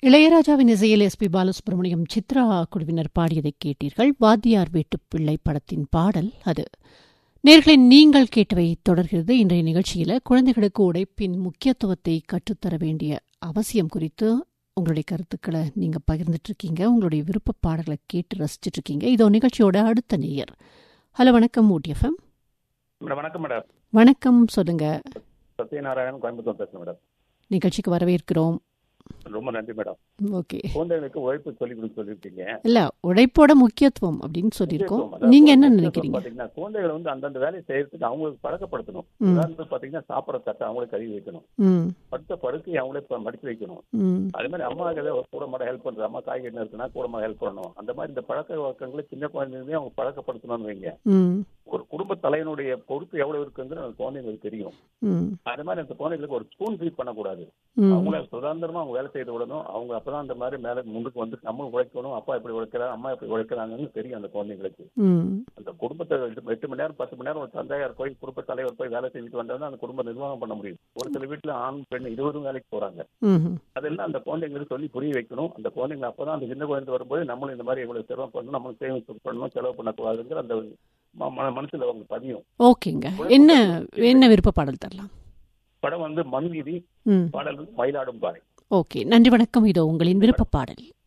இளையராஜாவின் இசையில் S B Balasubramaniam Chitra குழுவினர் பாடியதை கேட்டீர்கள் வாத்தியார் வீட்டு பிள்ளை படத்தின் பாடல் அது நேர்களை நீங்கள் கேட்டவை தொடர்கிறது இன்றைய நிகழ்ச்சியில் குழந்தைகளுக்கு உடைப்பின் முக்கியத்துவத்தை கற்றுத்தர வேண்டிய அவசியம் குறித்து உங்களுடைய கருத்துக்களை நீங்க பகிர்ந்துட்டு இருக்கீங்க உங்களுடைய விருப்ப பாடல்களை கேட்டு ரசிச்சிட்டு இருக்கீங்க இதோ நிகழ்ச்சியோட அடுத்த நேயர் ஹலோ வணக்கம் ஊட்டிஎஃப்எம் மேடம் வணக்கம் மேடம் வணக்கம் சொல்லுங்க சத்யநாராயணன் கோயம்புத்தூர் பேசுறேன் மேடம் நிகழ்ச்சிக்கு வரவேற்கிறோம் ரொம்ப நன்றி மேடம் ஓகே குழந்தைகளுக்கு உழைப்பு சொல்லி கொடுக்க சொல்லியிருக்கீங்க இல்ல உழைப்போட முக்கியத்துவம் அப்படின்னு சொல்லியிருக்கோம் முக்கியத்துவம். நீங்க என்ன அதாவது நினைக்கிறீங்க பாத்தீங்கன்னா குழந்தைகளை வந்து அந்தந்த வேலையை செய்யறதுக்கு அவங்களுக்கு பழக்கப்படுத்தணும் ம். உதாரணத்துக்கு பாத்தீங்கன்னா சாப்பிட தட்டை அவங்களே கழுவி வைக்கணும் ம் படுத்த படுக்கை அவங்களே ப- மடிச்சு வைக்கணும் ம் அதே மாதிரி அம்மாவுக்கு ஏதாவது கூட மாட ஹெல்ப் பண்றது அம்மா காய்கறி இருக்குன்னா கூட மாட ஹெல்ப் பண்ணணும் அந்த மாதிரி இந்த பழக்க வழக்கங்களை சின்ன குழந்தைங்களே அவங்க பழக்கப்படுத்தணும்னு வைங்க ம் ஒரு குடும்ப தலைவனுடைய பொறுப்பு எவ்வளவு இருக்குங்கிறது அந்த குழந்தைங்களுக்கு தெரியும் ம் அதே மாதிரி அந்த குழந்தைகளுக்கு ஒரு ஸ்பூன் ஃபீட் பண்ணக்கூடாது ம் அவங்கள சுதந்திரமா அவங்க வேலை செய்து விடணும் அவங்க அப்பதான் அந்த மாதிரி மேல முன்னுக்கு வந்து நம்ம உழைக்கணும் அப்பா இப்படி உழைக்கிறாங்க அம்மா இப்படி உழைக்கிறாங்கன்னு தெரியும் அந்த குழந்தைங்களுக்கு ம் அந்த குடும்பத்தை எட்டு எட்டு மணி நேரம் பத்து மணி நேரம் ஒரு தந்தையார் போய் குடும்ப தலைவர் போய் வேலை செஞ்சுட்டு வந்தா அந்த குடும்ப நிர்வாகம் பண்ண முடியும் ஒரு சில வீட்டுல ஆண் பெண் இருவரும் வேலைக்கு போறாங்க ம் அதெல்லாம் அந்த குழந்தைங்களுக்கு சொல்லி புரிய வைக்கணும் அந்த குழந்தைங்க அப்பதான் அந்த சின்ன குழந்தை வரும்போது நம்மளும் இந்த மாதிரி இவ்வளவு செலவு பண்ணணும் நம்மளும் சேமிப்பு பண்ணணும் செலவு பண்ணக்கூடாதுங்கிற அந்த ம- ம- மனசுல அவங்க பதியும் ஓகேங்க என்ன என்ன விருப்ப பாடல் தரலாம் படம் வந்து மண் வீதி ம் பாடல் வந்து மயிலாடும் பாறை ஓகே நன்றி வணக்கம் இதோ உங்களின் விருப்ப பாடல்